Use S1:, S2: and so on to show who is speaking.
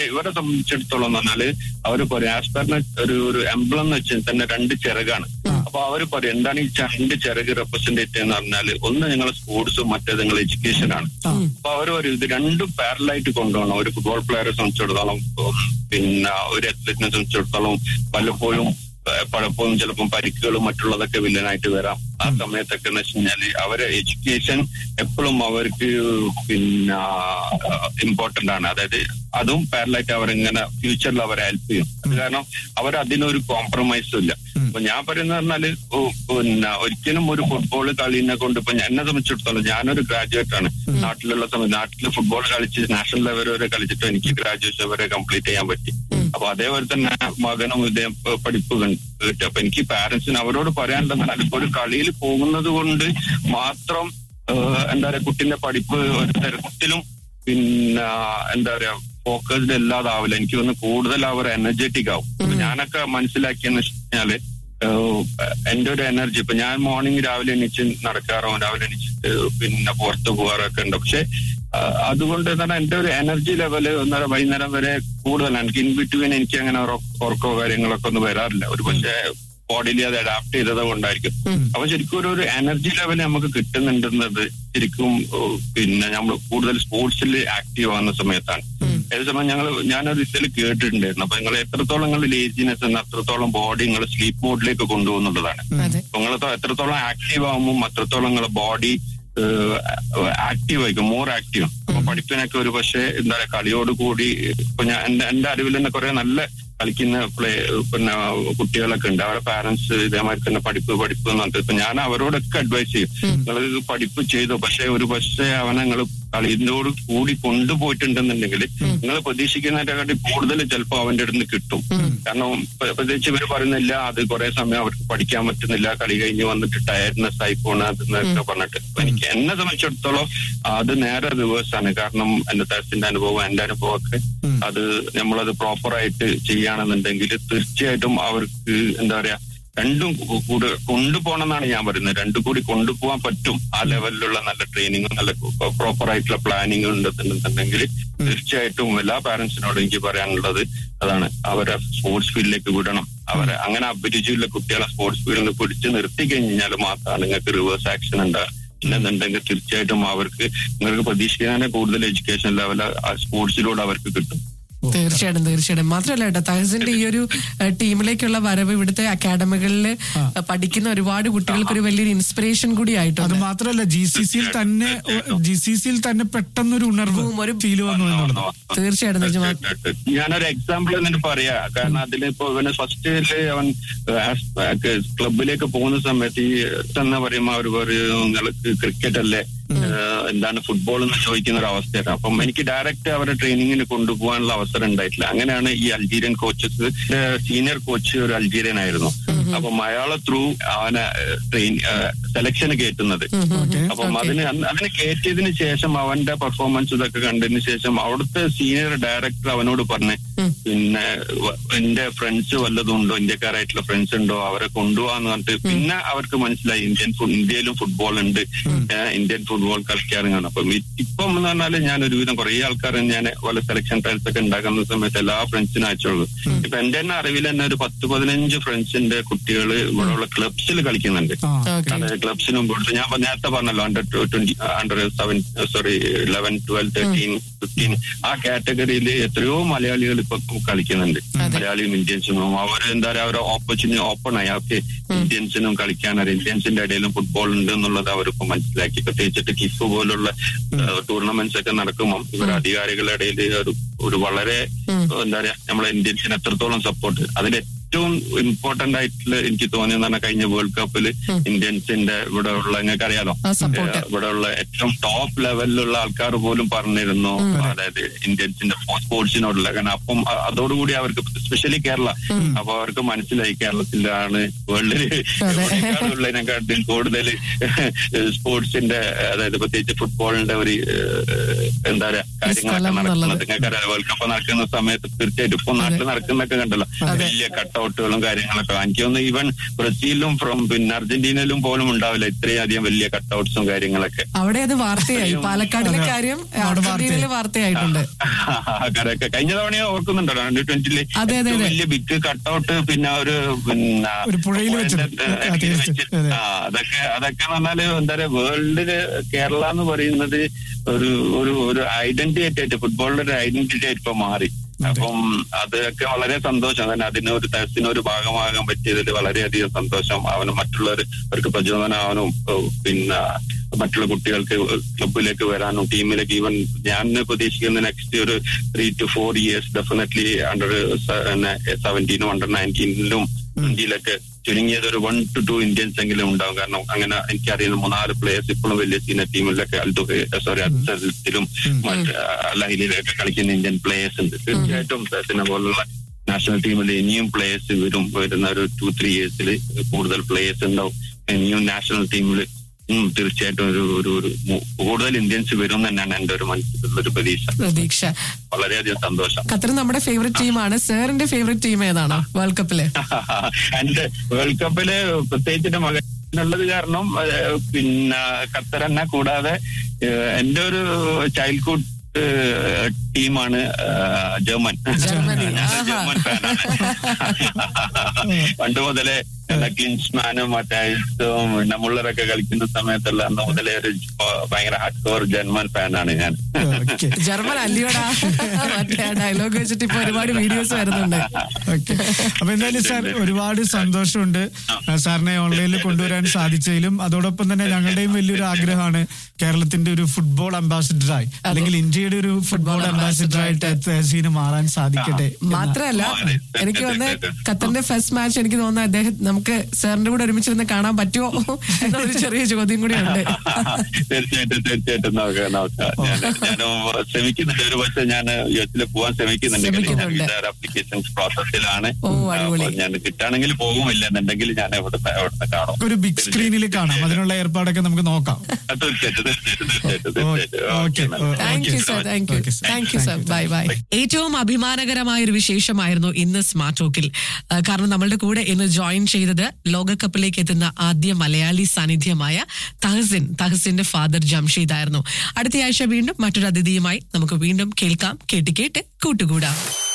S1: ഇവരെ സംബന്ധിച്ചിടത്തോളം എന്ന് പറഞ്ഞാല് അവര് പറയും ആസ്പെറിന് ഒരു ഒരു എംബ്ലം എന്ന് വെച്ചാൽ തന്നെ രണ്ട് ചിറകാണ് അപ്പൊ അവര് പറയും എന്താണ് ഈ രണ്ട് ചിറക് റെപ്രസെന്റേറ്റ് എന്ന് പറഞ്ഞാല് ഒന്ന് നിങ്ങളെ സ്പോർട്സും മറ്റേത് നിങ്ങൾ എഡ്യൂക്കേഷൻ ആണ് അപ്പൊ അവർ പറയും ഇത് രണ്ടും പാരലായിട്ട് കൊണ്ടുപോകണം ഒരു ഫുട്ബോൾ പ്ലെയറെ സംബന്ധിച്ചിടത്തോളം ഉം, പിന്നെ ഒരു അത്ലറ്റിനെ സംബന്ധിച്ചിടത്തോളം പലപ്പോഴും ഏഹ്, പലപ്പോഴും ചിലപ്പം പരിക്കുകളും മറ്റുള്ളതൊക്കെ വില്ലനായിട്ട് വരാം ആ സമയത്തൊക്കെ എന്ന് വെച്ച് കഴിഞ്ഞാല് അവരെ എഡ്യൂക്കേഷൻ എപ്പോഴും അവർക്ക് പിന്നെ ഇമ്പോർട്ടന്റ് ആണ് അതായത് അതും പാരലായിട്ട് അവരിങ്ങനെ ഫ്യൂച്ചറിൽ അവരെ ഹെൽപ്പ് ചെയ്യും അത് കാരണം അവർ അതിനൊരു കോംപ്രമൈസും ഇല്ല അപ്പൊ ഞാൻ പറയുന്നത് പറഞ്ഞാല് ഓ, പിന്നെ ഒരിക്കലും ഒരു ഫുട്ബോൾ കളീനെ കൊണ്ട് ഇപ്പൊ ഞാൻ- എന്നെ സംബന്ധിച്ചിടത്തോളം ഞാനൊരു ഗ്രാജുവേറ്റ് ആണ് നാട്ടിലുള്ള സമയത്ത് നാട്ടിൽ ഫുട്ബോൾ കളിച്ച് നാഷണൽ ലെവൽ വരെ കളിച്ചിട്ട് എനിക്ക് ഗ്രാജുവേഷൻ വരെ കംപ്ലീറ്റ് ചെയ്യാൻ പറ്റി അപ്പൊ അതേപോലെ തന്നെ മകനും ഇതേ ഏഹ്, പഠിപ്പ് കണ്ട് കിട്ടി അപ്പൊ എനിക്ക് പാരന്റ്സിന് അവരോട് പറയാനുള്ളത് ഇപ്പൊ ഒരു കളിയിൽ പോകുന്നത് കൊണ്ട് മാത്രം ഏഹ്, എന്താ പറയാ കുട്ടിന്റെ പഠിപ്പ് ഒരു തരത്തിലും പിന്നെ എന്താ പറയാ ഫോക്കസ്ഡ് അല്ലാതാവില്ല എനിക്ക് തോന്നുന്നു കൂടുതൽ അവർ എനർജറ്റിക് ആവും അപ്പൊ ഞാനൊക്കെ മനസ്സിലാക്കിയെന്ന് വെച്ച് കഴിഞ്ഞാല് ഏഹ്, എന്റെ ഒരു എനർജി ഇപ്പൊ ഞാൻ മോർണിംഗ് രാവിലെ എണീച്ച് നടക്കാറോ രാവിലെ എണീച്ചിട്ട് പിന്നെ പുറത്ത് പോകാറൊക്കെ ഉണ്ട് പക്ഷെ ആഹ് അതുകൊണ്ട് എന്താണ് എന്റെ ഒരു എനർജി ലെവല് ഒന്നര വൈകുന്നേരം വരെ കൂടുതലാണ് എനിക്ക് ഇൻ ബിറ്റ്വീൻ എനിക്ക് അങ്ങനെ ഉറ- ഉറക്കോ കാര്യങ്ങളൊക്കെ ഒന്നും വരാറില്ല ഒരു പക്ഷേ ബോഡിയിൽ അത് അഡാപ്റ്റ് ചെയ്തത് കൊണ്ടായിരിക്കും അപ്പൊ ശരിക്കും ഒരു ഒരു എനർജി ലെവൽ നമുക്ക് കിട്ടുന്നുണ്ടെന്നത് ശരിക്കും ഏഹ്, പിന്നെ നമ്മൾ കൂടുതൽ സ്പോർട്സിൽ ആക്റ്റീവ് ആവുന്ന സമയത്താണ് ഏകദേശം ഞങ്ങൾ ഞാനൊരു ഇതിൽ കേട്ടിട്ടുണ്ടായിരുന്നു അപ്പൊ നിങ്ങൾ എത്രത്തോളം നിങ്ങൾ ലേസിനെസ് എന്ന് അത്രത്തോളം ബോഡി നിങ്ങൾ സ്ലീപ്പ് മോഡിലേക്ക് കൊണ്ടുപോകുന്നുള്ളതാണ്
S2: അതെ
S1: നിങ്ങൾ എത്രത്തോളം ആക്റ്റീവ് ആകുമ്പോൾ അത്രത്തോളം നിങ്ങളെ ബോഡി ആക്റ്റീവ് ആയിരിക്കും മോർ ആക്റ്റീവ് അപ്പൊ പഠിപ്പിനൊക്കെ ഒരു പക്ഷേ എന്താ പറയാ കളിയോട് കൂടി ഇപ്പൊ ഞാൻ എന്റെ എന്റെ അറിവിൽ തന്നെ കുറെ നല്ല കളിക്കുന്ന പ്ലേ പിന്നെ കുട്ടികളൊക്കെ ഉണ്ട് അവരുടെ പാരന്റ്സ് ഇതേമാതിരി തന്നെ പഠിപ്പ് പഠിപ്പ് എന്ന് പറഞ്ഞിട്ട് ഇപ്പൊ ഞാൻ അവരോടൊക്കെ അഡ്വൈസ് ചെയ്യും നിങ്ങൾ പഠിപ്പ് ചെയ്തു പക്ഷെ ഒരു പക്ഷേ അവനെ നിങ്ങൾ കളിയോട് കൂടി കൊണ്ടുപോയിട്ടുണ്ടെന്നുണ്ടെങ്കിൽ നിങ്ങൾ പ്രതീക്ഷിക്കുന്നതിനെക്കാട്ടി കൂടുതൽ ചിലപ്പോൾ അവന്റെ അടുത്ത് നിന്ന് കിട്ടും കാരണം പ്ര- പ്രത്യേകിച്ച് ഇവർ പറയുന്നില്ല അത് കുറെ സമയം അവർക്ക് പഠിക്കാൻ പറ്റുന്നില്ല കളി കഴിഞ്ഞ് വന്നിട്ട് ടയർനെസ് ആയി പോണ അതെന്നൊക്കെ പറഞ്ഞിട്ട് അപ്പൊ എനിക്ക് എന്നെ സംബന്ധിച്ചിടത്തോളം അത് നേരെ റിവേഴ്സ് ആണ് കാരണം എന്റെ തരത്തിന്റെ അനുഭവം എന്റെ അനുഭവമൊക്കെ അത് നമ്മളത് പ്രോപ്പറായിട്ട് ചെയ്യുകയാണെന്നുണ്ടെങ്കിൽ തീർച്ചയായിട്ടും അവർക്ക് എന്താ പറയാ രണ്ടും കൂ- കൂടെ കൊണ്ടുപോകണം എന്നാണ് ഞാൻ പറയുന്നത് രണ്ടും കൂടി കൊണ്ടുപോകാൻ പറ്റും ആ ലെവലിലുള്ള നല്ല ട്രെയിനിങ്ങും നല്ല പ്രോപ്പർ ആയിട്ടുള്ള പ്ലാനിങ് ഉണ്ടെന്നുണ്ടെങ്കിൽ തീർച്ചയായിട്ടും എല്ലാ പാരന്റ്സിനോടും എനിക്ക് പറയാനുള്ളത് അതാണ് അവരെ സ്പോർട്സ് ഫീൽഡിലേക്ക് വിടണം അവരെ അങ്ങനെ അഭിരുചിയുള്ള കുട്ടികളെ സ്പോർട്സ് ഫീൽഡിൽ പിടിച്ച് നിർത്തി കഴിഞ്ഞാൽ മാത്രമാണ് നിങ്ങൾക്ക് റിവേഴ്സ് ആക്ഷൻ ഉണ്ടാകുക ഇല്ലെന്നുണ്ടെങ്കിൽ തീർച്ചയായിട്ടും അവർക്ക് നിങ്ങൾക്ക് പ്രതീക്ഷിക്കാനെ കൂടുതൽ എഡ്യൂക്കേഷൻ ലെവൽ സ്പോർട്സിലൂടെ അവർക്ക് കിട്ടും
S2: തീർച്ചയായിട്ടും തീർച്ചയായിട്ടും മാത്രമല്ല കേട്ടോ തഹസിന്റെ ഈ ഒരു ഏഹ്, ടീമിലേക്കുള്ള വരവ് ഇവിടുത്തെ അക്കാഡമികളിൽ പഠിക്കുന്ന ഒരുപാട് കുട്ടികൾക്ക് ഒരു വലിയൊരു ഇൻസ്പിറേഷൻ കൂടി
S3: അത്
S2: ആയിട്ടുണ്ട്
S3: മാത്രമല്ല ജി സി സിയിൽ തന്നെ ജി സി സിയിൽ തന്നെ പെട്ടെന്നൊരു ഉണർവ്
S2: ഒരു
S3: ഫീൽ വന്നു എന്നുള്ളത്
S2: തീർച്ചയായിട്ടും നിജമാ
S1: തീർച്ചയായിട്ടും. ഞാനൊരു എക്സാമ്പിൾ എന്നിട്ട് പറയാ കാരണം അതിലിപ്പോ ഇവന് ഫസ്റ്റില് അവൻ ക്ലബിലേക്ക് പോകുന്ന സമയത്ത് ഈ എന്ന് പറയുമ്പോ അവർ പറയും നിങ്ങൾക്ക് ക്രിക്കറ്റ് അല്ലേ ഏഹ് എന്താണ് ഫുട്ബോൾ എന്ന് ചോദിക്കുന്ന ഒരു അവസ്ഥയാണ് അപ്പം എനിക്ക് ഡയറക്റ്റ് അവരെ ട്രെയിനിങ്ങിന് കൊണ്ടുപോകാനുള്ള അവസരം ഉണ്ടായിട്ടില്ല അങ്ങനെയാണ് ഈ അൾജീരിയൻ കോച്ചസ് സീനിയർ കോച്ച് ഒരു അൾജീരിയൻ ആയിരുന്നു അപ്പം അയാളെ ത്രൂ അവനെ ട്രെയിൻ സെലക്ഷന് കയറ്റുന്നത് അപ്പം അതിന് അന്ന് അതിന് കയറ്റിയതിന് ശേഷം അവന്റെ പെർഫോമൻസ് ഇതൊക്കെ കണ്ടതിന് ശേഷം അവിടുത്തെ സീനിയർ ഡയറക്ടർ അവനോട് പറഞ്ഞ് പിന്നെ വ- എന്റെ ഫ്രണ്ട്സ് വല്ലതും ഉണ്ടോ ഇന്ത്യക്കാരായിട്ടുള്ള ഫ്രണ്ട്സ് ഉണ്ടോ അവരെ കൊണ്ടുപോകാന്ന് പറഞ്ഞിട്ട് പിന്നെ അവർക്ക് മനസ്സിലായി ഇന്ത്യൻ ഫു- ഇന്ത്യയിലും ഫുട്ബോൾ ഉണ്ട് ഏഹ് ഇന്ത്യൻ ഫുട്ബോൾ കളിക്കാറുണ്ട് അപ്പം ഇ- ഇപ്പം എന്ന് പറഞ്ഞാല് ഞാൻ ഒരുവിധം കുറെ ആൾക്കാരെ ഞാൻ പല സെലക്ഷൻ ട്രയൽസ് ഒക്കെ ഉണ്ടാക്കുന്ന സമയത്ത് എല്ലാ ഫ്രണ്ട്സിനും അയച്ചോളൂ ഇപ്പൊ എന്റെ തന്നെ അറിവിൽ തന്നെ ഒരു പത്ത് പതിനഞ്ച് ഫ്രണ്ട്സിന്റെ കുട്ടികൾ ഇവിടെയുള്ള ക്ലബ്സിൽ കളിക്കുന്നുണ്ട്
S3: ആ
S2: ഓക്കെ
S1: അതായത് ക്ലബ്സിനും കൊടുത്ത് ഞാൻ ഇപ്പൊ നേരത്തെ പറഞ്ഞല്ലോ under twenty under seven sorry eleven twelve thirteen fifteen ആ കാറ്റഗറിയിൽ എത്രയോ മലയാളികൾ ഇപ്പൊ കളിക്കുന്നുണ്ട് മലയാളിയും ഇന്ത്യൻസും അവർ എന്താ പറയാ അവരെ ഓപ്പർച്യൂണിറ്റി ഓപ്പൺ ആയി ഓക്കെ ഇന്ത്യൻസിനും കളിക്കാൻ അറിയാം ഇന്ത്യൻസിന്റെ ഇടയിലും ഫുട്ബോൾ ഉണ്ട് എന്നുള്ളത് അവരിപ്പോ മനസ്സിലാക്കി പ്രത്യേകിച്ചിട്ട് കിഫ് പോലുള്ള ടൂർണമെന്റ്സ് ഒക്കെ നടക്കുമ്പോൾ ഇവർ അധികാരികളുടെ ഇടയിൽ ഒരു ഒരു വളരെ എന്താ പറയാ നമ്മളെ ഇന്ത്യൻസിന് എത്രത്തോളം സപ്പോർട്ട് അതിൽ ഏറ്റവും ഇമ്പോർട്ടന്റ് ആയിട്ടുള്ള എനിക്ക് തോന്നിയെന്ന് പറഞ്ഞാൽ കഴിഞ്ഞ വേൾഡ് കപ്പിൽ ഇന്ത്യൻസിന്റെ ഇവിടെ ഉള്ള നിങ്ങൾക്ക് അറിയാലോ
S2: ആ സപ്പോർട്ട്
S1: ഏഹ് ഇവിടെ ഉള്ള ഏറ്റവും ടോപ്പ് ലെവലിലുള്ള ആൾക്കാർ പോലും പറഞ്ഞിരുന്നു അതായത് ഇന്ത്യൻസിന്റെ സ്പോർട്സിനോടുള്ള കാരണം അപ്പം അ- അതോടുകൂടി അവർക്ക് സ്പെഷ്യലി കേരള അപ്പൊ അവർക്ക് മനസ്സിലായി കേരളത്തിലാണ് വേൾഡിൽ ഉള്ളതിനെക്കാട്ടിൽ കൂടുതൽ സ്പോർട്സിന്റെ അതായത് പ്രത്യേകിച്ച് ഫുട്ബോളിന്റെ ഒരു ഏഹ്, എന്താ പറയാ കാര്യങ്ങളൊക്കെ
S2: സ്ഥലം
S1: നടക്കുന്നത്
S2: എന്നുള്ളത്.
S1: നിങ്ങൾക്കറിയാം വേൾഡ് കപ്പ് നടക്കുന്ന സമയത്ത് തീർച്ചയായിട്ടും ഇപ്പൊ നാട്ടിൽ നടക്കുന്നൊക്കെ കണ്ടല്ലോ വലിയ കട്ട കട്ടൗട്ടുകളും കാര്യങ്ങളൊക്കെ എനിക്ക് തോന്നുന്നു ഈവൻ ബ്രസീലിലും ഫ്രം പിന്നെ അർജന്റീനയിലും പോലും ഉണ്ടാവില്ല ഇത്രയും അധികം വലിയ കട്ടൗട്ട്സും കാര്യങ്ങളൊക്കെ
S2: അവിടെ അത് വാർത്തയായി പാലക്കാടിലെ
S3: അതെ.
S2: കാര്യം
S3: അവിടെ
S2: അർജന്റീനയിലെ വാർത്തയായിട്ടുണ്ട്
S1: കരയൊക്കെ കഴിഞ്ഞ തവണ ഓർക്കുന്നുണ്ടല്ലോ അണ്ടർ ട്വന്റില്
S2: അതെ, അതെ, അതെ.
S1: വലിയ ബിഗ് കട്ടൗട്ട് പിന്നെ ഒരു പിന്നെ
S3: ഒരു പുഴയിൽ വെച്ചത്.
S1: പുഴയുടെ
S3: ആ,
S1: അടിയിൽ
S3: തീർച്ചയായും.
S1: വെച്ചിട്ട്
S3: അതെ.
S1: ആ അതൊക്കെ അതൊക്കെ എന്ന് പറഞ്ഞാല് എന്താ പറയാ വേൾഡില് കേരള എന്ന് പറയുന്നത് ഒരു ഒരു ഒരു ഐഡന്റിറ്റി ആയിട്ട് ഫുട്ബോളിന്റെ ഒരു ഐഡന്റിറ്റി ആയിട്ട് ഇപ്പൊ മാറി അപ്പം അതൊക്കെ വളരെ സന്തോഷം തന്നെ അതിന് ഒരു തരത്തിന് ഒരു ഭാഗമാകാൻ പറ്റിയതിൽ വളരെയധികം സന്തോഷം അവന് മറ്റുള്ളവർ അവർക്ക് പ്രചോദനമാവാനും ഏഹ് പിന്നെ മറ്റുള്ള കുട്ടികൾക്ക് ക്ലബിലേക്ക് വരാനും ടീമിലേക്ക് ഈവൻ ഞാൻ പ്രതീക്ഷിക്കുന്ന നെക്സ്റ്റ് ഒരു three two four years definitely under സെവൻറ്റീനും അണ്ടർ നയൻറ്റീനിലും ഇന്ത്യയിലൊക്കെ ചുരുങ്ങിയത് ഒരു വൺ ടു ടു ഇന്ത്യൻസ് എങ്കിലും ഉണ്ടാവും കാരണം അങ്ങനെ എനിക്കറിയുന്ന മൂന്നാല് പ്ലേയേഴ്സ് ഇപ്പോഴും വലിയ സീനിയർ ടീമിലൊക്കെ അൽദു സോറി അൽസലും മറ്റ് ലഹരിയിലൊക്കെ കളിക്കുന്ന ഇന്ത്യൻ പ്ലേയേഴ്സ് ഉണ്ട് തീർച്ചയായിട്ടും സച്ചിനെ പോലുള്ള നാഷണൽ ടീമിൽ ഇനിയും പ്ലേയേഴ്സ് വരും വരുന്ന ഒരു ടു ത്രീ ഇയേഴ്സിൽ കൂടുതൽ പ്ലേയേഴ്സ് ഉണ്ടാവും ഇനിയും നാഷണൽ ടീമിൽ തീർച്ചയായിട്ടും ഒരു ഒരു ഒരു മു- കൂടുതൽ ഇന്ത്യൻസ് വരും തന്നെയാണ് എന്റെ ഒരു മനസ്സിലുള്ള ഒരു പ്രതീക്ഷ
S2: പ്രതീക്ഷ
S1: വളരെയധികം സന്തോഷം
S2: ഖത്തർ നമ്മുടെ ഫേവറേറ്റ് ടീമാണ് സാറിന്റെ ഫേവറേറ്റ് ടീം ഏതാണ് വേൾഡ് കപ്പില്
S1: എന്റെ വേൾഡ് കപ്പില് പ്രത്യേകിച്ച് എന്റെ മകനുള്ളത് കാരണം ഏഹ്, പിന്നെ ഖത്തർ എന്നെ കൂടാതെ ഏഹ്, എന്റെ ഒരു ചൈൽഡ്ഹുഡ് ടീമാണ് ഏഹ്, ജർമ്മൻ
S2: ജർമ്മനി,
S1: ഞാൻ
S2: ആഹാ.
S1: ജർമ്മൻ ഫാനാണ് പണ്ട് മുതലേ എല്ലാ ക്ലിൻസ്മാനും മറ്റേ ഐസും പിന്നെ മുള്ളറൊക്കെ കളിക്കുന്ന സമയത്തുള്ള അന്ന് മുതലേ ഒരു ഭയങ്കര ഹാർഡ് കോർ ജർമ്മൻ ഫാനാണ് ഞാൻ
S3: ഓക്കെ
S2: ജർമ്മൻ അല്ലയോടാ മറ്റേ ഡയലോഗ് വെച്ചിട്ട് ഇപ്പൊ ഒരുപാട് വീഡിയോസ് വരുന്നുണ്ട്
S3: ഓക്കെ അപ്പൊ എന്തായാലും സാർ ഒരുപാട് സന്തോഷമുണ്ട് ആ, സാറിനെ ഓൺലൈനിൽ കൊണ്ടുവരാൻ സാധിച്ചതിലും അതോടൊപ്പം തന്നെ ഞങ്ങളുടെയും വലിയൊരു ആഗ്രഹമാണ് കേരളത്തിന്റെ ഒരു ഫുട്ബോൾ അംബാസിഡറായി അല്ലെങ്കിൽ ഇന്ത്യയുടെ ഒരു ഫുട്ബോൾ അംബാസിഡറായിട്ട് തഹസീന് മാറാൻ സാധിക്കട്ടെ എന്ന്.
S2: മാത്രല്ല എനിക്ക് വന്ന ഖത്തറിന്റെ ഫസ്റ്റ് മാച്ച് എനിക്ക് തോന്നുന്നത് അദ്ദേഹം നമുക്ക് സാറിന്റെ കൂടെ ഒരുമിച്ചിരുന്ന് കാണാൻ പറ്റുമോ എന്നൊരു ചെറിയ ചോദ്യം കൂടി ഉണ്ട്
S1: തീർച്ചയായിട്ടും തീർച്ചയായിട്ടും നോക്കാം നോക്കാം ഞാൻ ഞാനും ശ്രമിക്കുന്നുണ്ട് ഒരു പക്ഷേ ഞാൻ യു എസിൽ പോകാൻ ശ്രമിക്കുന്നുണ്ട്
S2: ശ്രമിക്കുന്നുണ്ട്.
S1: ആപ്ലിക്കേഷൻ പ്രോസസ്സിലാണ്
S2: ഓ, അടിപൊളി.
S1: അപ്പൊ ഞാൻ കിട്ടാണെങ്കിൽ പോകുമില്ല എന്നുണ്ടെങ്കിൽ ഞാൻ എവിടെ എവിടെ കാണും
S3: ഒരു ബിഗ് സ്ക്രീനിൽ കാണാം അതിനുള്ള ഏർപ്പാടൊക്കെ നമുക്ക് നോക്കാം
S1: ആ, തീർച്ചയായിട്ടും തീർച്ചയായിട്ടും തീർച്ചയായിട്ടും
S3: ഓക്കെ
S1: തീർച്ചയായിട്ടും
S3: okay
S1: okay
S2: thank you sir thank you
S3: Okay, sir.
S2: Thank you sir
S3: Thank you.
S2: Bye bye ഏറ്റവും അഭിമാനകരമായ ഒരു വിശേഷമായിരുന്നു ഇന്ന് സ്മാർട്ട് ടോക്കിൽ ആ, കാരണം നമ്മളുടെ കൂടെ ഇന്ന് ജോയിൻ ചെയ്തത് ലോകകപ്പിലേക്ക് എത്തുന്ന ആദ്യ മലയാളി സാന്നിധ്യമായ തഹസിൻ തഹസിന്റെ ഫാദർ ജംഷീദ് ആയിരുന്നു അടുത്തയാഴ്ച വീണ്ടും മറ്റൊരു അതിഥിയുമായി നമുക്ക് വീണ്ടും കേൾക്കാം കേട്ട് കേട്ട് കൂട്ടുകൂടാം